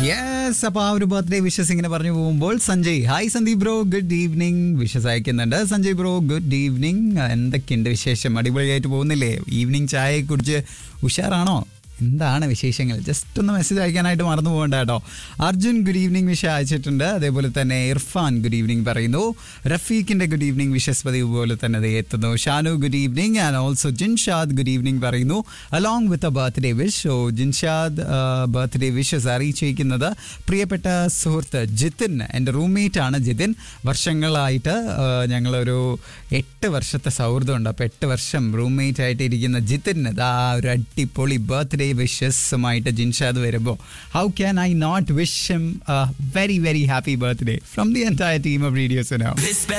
yes അപ്പൊ ആ ഒരു ബർത്ത്ഡേ വിഷസ് ഇങ്ങനെ പറഞ്ഞു പോകുമ്പോൾ Sanjay hi Sandeep bro good evening wishes അയക്കുന്നുണ്ട് സഞ്ജയ് ബ്രോ ഗുഡ് ഈവനിങ് എന്തൊക്കെയുണ്ട് വിശേഷം അടിപൊളിയായിട്ട് പോകുന്നില്ലേ ഈവനിങ് ചായയെ കുറിച്ച് ഉഷാറാണോ എന്താണ് വിശേഷങ്ങൾ ജസ്റ്റ് ഒന്ന് മെസ്സേജ് അയക്കാനായിട്ട് മറന്നു പോകണ്ട കേട്ടോ അർജുൻ ഗുഡ് ഈവനിങ് വിഷ അയച്ചിട്ടുണ്ട് അതേപോലെ തന്നെ ഇർഫാൻ ഗുഡ് ഈവനിങ് പറയുന്നു റഫീഖിന്റെ ഗുഡ് ഈവനിങ് വിഷസ് പതിവ് പോലെ തന്നെ ദേ എത്തുന്നു Shanu good evening and also Jinshad good evening പറയുന്നു along with a birthday wish so Jinshad birthday wishes അറിയിച്ചിരിക്കുന്നത് പ്രിയപ്പെട്ട സുഹൃത്ത് ജിതിൻ എൻ്റെ റൂംമേറ്റ് ആണ് ജിതിൻ വർഷങ്ങളായിട്ട് ആ, ഞങ്ങളൊരു എട്ട് വർഷത്തെ സൗഹൃദമുണ്ട് അപ്പോൾ എട്ട് വർഷം റൂംമേറ്റ് ആയിട്ട് ഇരിക്കുന്ന ജിതിന് ആ ഒരു അടിപൊളി ബർത്ത്ഡേ വിഷസുമായിട്ട് ജിൻഷാദ് വരുമ്പോൾ how can I not wish him very very happy birthday from the entire team of radios no This